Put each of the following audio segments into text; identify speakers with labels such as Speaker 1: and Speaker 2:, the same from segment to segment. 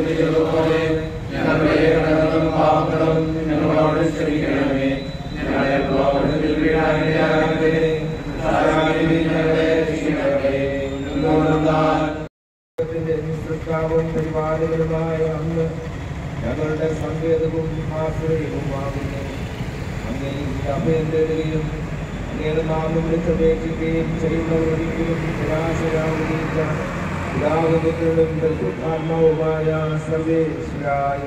Speaker 1: ക്ഷമിച്ചതുപോലെ ഞങ്ങളുടെ കടങ്ങളും പാപങ്ങളും ഞങ്ങളോട് ക്ഷമിക്കണമേ ഞങ്ങളെ പ്രലോഭനത്തിൽ വീഴാനിടയാകരുതേ സാരാഗ്നി ഞങ്ങളെ രക്ഷിക്കണമേ എന്തുകൊണ്ടെന്നാൽ
Speaker 2: ദൈവത്തിന്റെ നിസ്സൃഷ്ടാവും പരിപാടികളുമായ അങ്ങ് ഞങ്ങളുടെ സങ്കേതവും ആശ്രയവുമാകുന്നു അങ്ങയിൽ അഭയം തേടുകയും അങ്ങയുടെ നാമം വിളിച്ചപേക്ഷിക്കുകയും ചെയ്യുന്നവരൊരിക്കലും നിരാശരാകുകയില്ല പിതാവുപുത്രനും പരിശുദ്ധാത്മാവുമായ സർവേശ്വരായ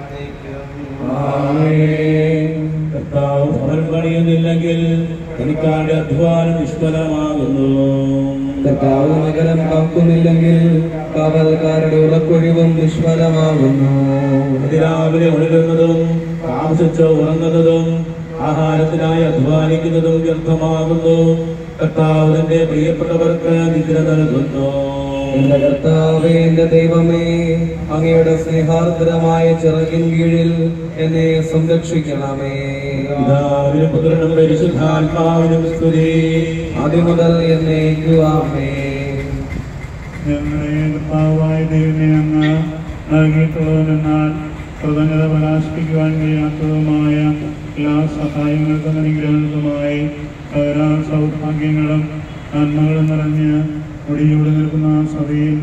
Speaker 3: കർത്താവ് ഭവനം പണിയുന്നില്ലെങ്കിൽ തനിക്കാരുടെ അധ്വാനം നിഷ്ഫലമാകുന്നു
Speaker 4: കർത്താവ് നഗരം കാക്കുന്നില്ലെങ്കിൽ കാവൽക്കാരുടെ ഉറക്കൊഴിവും നിഷ്ഫലമാകുന്നു
Speaker 3: അതിരാവിലെ ഉണരുന്നതും താമസിച്ച് ഉറങ്ങുന്നതും ആഹാരത്തിനായി അധ്വാനിക്കുന്നതും വ്യർത്ഥമാകുന്നു കർത്താവ് തന്റെ പ്രിയപ്പെട്ടവർക്ക് നിദ്ര നൽകുന്നു
Speaker 4: എന്റെ കർത്താവേ എന്റെ ദൈവമേ അങ്ങയുടെ സ്നേഹാർദ്രമായ ചിറകിൻ കീഴിൽ എന്നെ സംരക്ഷിക്കണമേ
Speaker 3: പിതാവിനും പുത്രനും പരിശുദ്ധാത്മാവിനും സ്തുതി
Speaker 4: ആദ്യം മുതൽ എന്നേക്കുവാമേ
Speaker 5: ഞങ്ങളെ കർത്താവായ ദൈവമേ അങ്ങ് നൽകിയിട്ടുള്ളതെന്നാൽ കൃതജ്ഞത പരാസ്പിക്കുവാൻ കഴിയാത്തതുമായ എല്ലാ സഹായങ്ങൾക്കും അനുഗ്രഹങ്ങൾക്കുമായി ധാരാളം സൗഭാഗ്യങ്ങളും നന്മകളും നിറഞ്ഞ് മുടിയോട് നിൽക്കുന്ന സഭയിൽ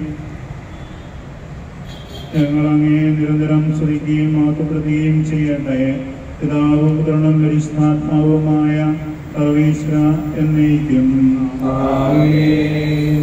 Speaker 5: ഞങ്ങൾ അങ്ങേ നിരന്തരം സ്തുതിക്കുകയും മാറ്റപ്പെടുത്തുകയും ചെയ്യട്ടെ പിതാവും പുത്രനും പരിശുദ്ധാത്മാവുമായ സർവീശ്വര എന്നേക്കും
Speaker 4: ആമേൻ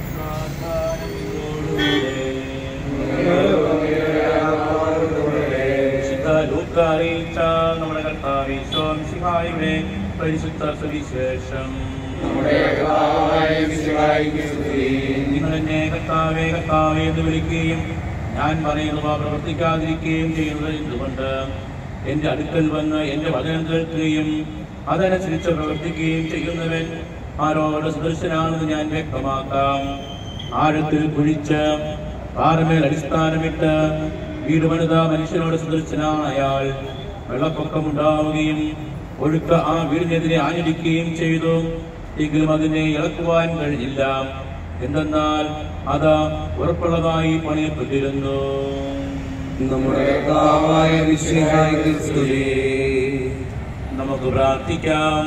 Speaker 3: വിശുദ്ധ ലൂക്ക അറിയിച്ച നമ്മുടെ കർത്താവ് ഈശോം സിഹായിയുടെ പരിശുദ്ധ സുവിശേഷം
Speaker 1: നമ്മുടെ കർത്താവായ മിശിഹായിക്ക് സ്തുതി.
Speaker 3: നിങ്ങൾ എന്നെ കർത്താവേ കർത്താവേ എന്ന് വിളിക്കുകയും ഞാൻ പറയുന്നവ പ്രവർത്തിക്കാതിരിക്കുകയും ചെയ്യുന്നത് എന്തുകൊണ്ട് എന്റെ അടുക്കൽ വന്ന് എന്റെ വചനം കേൾക്കുകയും അതനുസരിച്ച് പ്രവർത്തിക്കുകയും ചെയ്യുന്നവൻ ആരോട് സദൃശനാണെന്ന് ഞാൻ വ്യക്തമാക്കാം ആഴത്തിൽ കുഴിച്ച് പാറമേൽ അടിസ്ഥാനമിട്ട് വീട് പണിത മനുഷ്യനോട് സദൃശനാണ് അയാൾ വെള്ളപ്പൊക്കമുണ്ടാവുകയും ഒഴുക്ക് ആ വീടിനെതിരെ ആഞ്ഞടിക്കുകയും ചെയ്തു എങ്കിലും അതിനെ ഇളക്കുവാൻ കഴിഞ്ഞില്ല എന്തെന്നാൽ അത് ഉറപ്പുള്ളതായി പണിയപ്പെട്ടിരുന്നു
Speaker 4: നമ്മുടെ കർത്താവായ വിശ്വഹായിക്ക് സ്തുതി
Speaker 3: നമുക്ക് പ്രാർത്ഥിക്കാം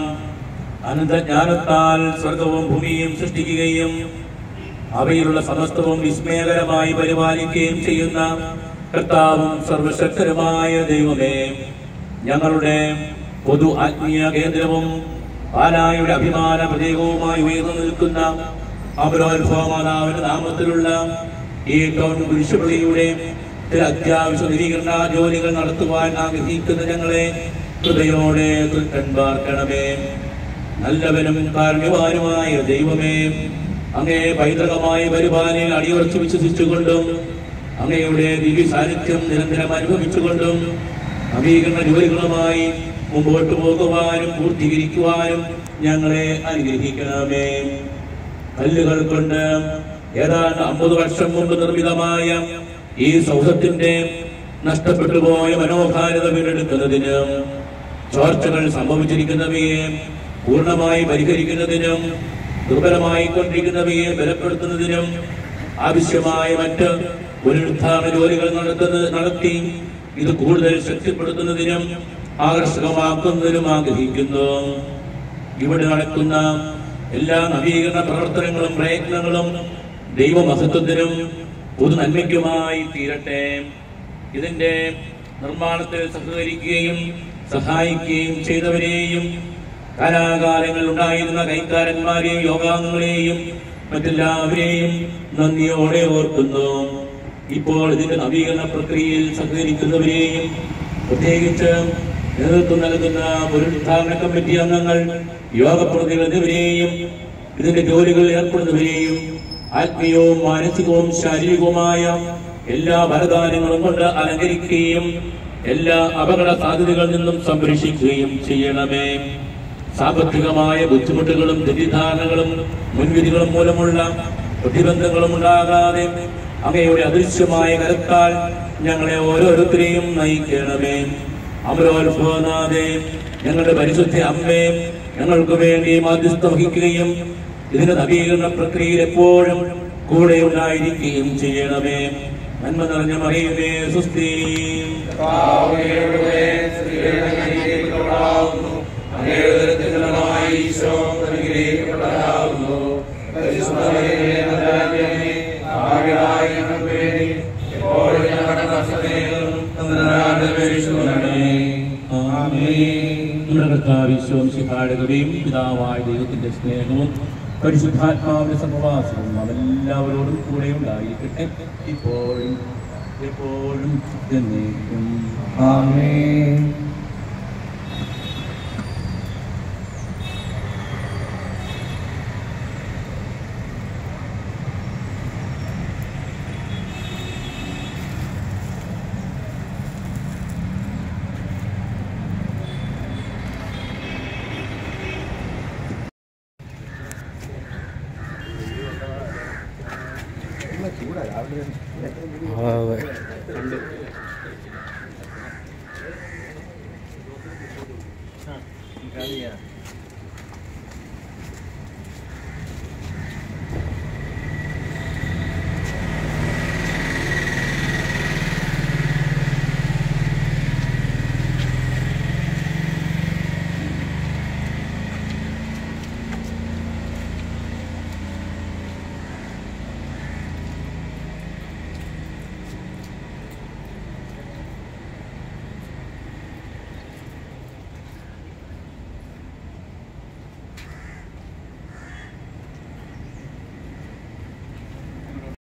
Speaker 3: അനന്തജ്ഞാനത്താൽ സ്വർഗവും ഭൂമിയും സൃഷ്ടിക്കുകയും അവയിലുള്ള സമസ്തവും വിസ്മയകരമായി പരിപാലിക്കുകയും ചെയ്യുന്ന കർത്താവും സർവശക്തരുമായ ദൈവമേ ഞങ്ങളുടെ പൊതു ആത്മീയ കേന്ദ്രവും പാലായുടെ അഭിമാന പ്രതീകവുമായി ഉയർന്നു നിൽക്കുന്ന അപരോത്ഭവമാതാവിന്റെ നാമത്തിലുള്ള ഈ ടൗൺ കുരിശുപള്ളിയുടെ ചില അത്യാവശ്യ നിരീകരണ ജോലികൾ നടത്തുവാൻ ആഗ്രഹിക്കുന്ന ഞങ്ങളെ ഹൃദയോടെ തൃക്കൺ പാർക്കണമേ നല്ലവനും കാരുണ്യവാനുമായ ദൈവമേ അങ്ങേ പൈതൃകമായ പരിപാലനയിൽ അടിയുറച്ച് വിശ്വസിച്ചുകൊണ്ടും അങ്ങയുടെ ദിവ്യ സാന്നിധ്യം നിരന്തരം അനുഭവിച്ചുകൊണ്ടും നവീകരണ ജോലികളുമായി മുമ്പോട്ട് പോകുവാനും പൂർത്തീകരിക്കുവാനും ഞങ്ങളെ അനുഗ്രഹിക്കണമേ കല്ലുകൾ കൊണ്ട് ഏതാണ്ട് അമ്പത് വർഷം മുമ്പ് നിർമ്മിതമായ ഈ സൗധത്തിന്റെ നഷ്ടപ്പെട്ടു പോയ മനോഹാരിത വീണ്ടെടുക്കുന്നതിന് ചോർച്ചകൾ സംഭവിച്ചിരിക്കുന്നവയെ പൂർണ്ണമായി പരിഹരിക്കുന്നതിനും ദുർബലമായി കൊണ്ടിരിക്കുന്നവയെ ബലപ്പെടുത്തുന്നതിനും ആവശ്യമായ മറ്റ് പുനരുദ്ധാരണ ജോലികൾ നടത്തുന്ന നടത്തി ഇത് കൂടുതൽ ശക്തിപ്പെടുത്തുന്നതിനും ആകർഷകമാക്കുന്നതിനും ആഗ്രഹിക്കുന്നു ഇവിടെ നടക്കുന്ന എല്ലാ നവീകരണ പ്രവർത്തനങ്ങളും പ്രയത്നങ്ങളും ദൈവമഹത്വത്തിനും പൊതു നന്മയ്ക്കുമായി തീരട്ടെ ഇതിന്റെ നിർമ്മാണത്തിൽ സഹകരിക്കുകയും സഹായിക്കുകയും ചെയ്തവരെയും കാലാകാലങ്ങളിൽ ഉണ്ടായിരുന്ന കൈക്കാരന്മാരെയും യോഗാംഗങ്ങളെയും മറ്റെല്ലാവരെയും നന്ദിയോടെ ഓർക്കുന്നു ഇപ്പോൾ ഇതിന്റെ നവീകരണ പ്രക്രിയയിൽ സഹകരിക്കുന്നവരെയും പ്രത്യേകിച്ച് നേതൃത്വം നൽകുന്ന പുനരുദ്ധാരണ കമ്മിറ്റി അംഗങ്ങൾ യോഗ പ്രതിനിധിവരെയും ഇതിന്റെ ജോലികളിൽ ഏർപ്പെടുന്നവരെയും ആത്മീയവും മാനസികവും ശാരീരികവുമായ എല്ലാ ഭരദാനങ്ങളും കൊണ്ട് അലങ്കരിക്കുകയും എല്ലാ അപകട സാധ്യതകളിൽ നിന്നും സംരക്ഷിക്കുകയും ചെയ്യണമേ സാമ്പത്തികമായ ബുദ്ധിമുട്ടുകളും തെറ്റിദ്ധാരണകളും മുൻവിധികളും മൂലമുള്ള പ്രതിബന്ധങ്ങളും ഉണ്ടാകാതെ അങ്ങയുടെ അദൃശ്യമായ കരത്താൽ ഞങ്ങളെ ഓരോരുത്തരെയും നയിക്കണമേ അമരോത്ഭവനാഥേ ഞങ്ങളുടെ പരിശുദ്ധ അമ്മേ ഞങ്ങൾക്ക് വേണ്ടി മാധ്യസ്ഥം വഹിക്കുകയും ഇതിന്റെ നവീകരണ പ്രക്രിയയിൽ എപ്പോഴും കൂടെ ഉണ്ടായിരിക്കുകയും ചെയ്യണമേ നന്മ നിറഞ്ഞ മറിയുമേ സുസ്ഥി
Speaker 1: കർത്താവേ, സ്ത്രീകളുടെ അനുഗ്രഹിക്കപ്പെട്ടവളാകുന്നു. അങ്ങയുടെ ഉദരത്തിൻ ഫലമായി ഈശോ അനുഗ്രഹിക്കപ്പെട്ടവനാകുന്നു. പരിശുദ്ധമറിയമേ, നന്ദാന്യമേ, ഭാഗ്യവാനായ ഞങ്ങൾക്ക് വേണ്ടി എപ്പോഴും ഞങ്ങളുടെ കർത്തവ്യങ്ങളും തമ്പുരാന്റെ അപേക്ഷിച്ചുകൊള്ളണമേ.
Speaker 3: നമ്മുടെ കർത്താവിശ്വം ശിഹാടകയും പിതാവായ ദൈവത്തിന്റെ സ്നേഹവും പരിശുദ്ധാത്മാവിന്റെ സഹവാസവും അവരെല്ലാവരോടും കൂടെ ഉണ്ടായിരിക്കട്ടെ ഇപ്പോഴും എപ്പോഴും എന്നേക്കും
Speaker 4: ആമേൻ
Speaker 2: കളിയാ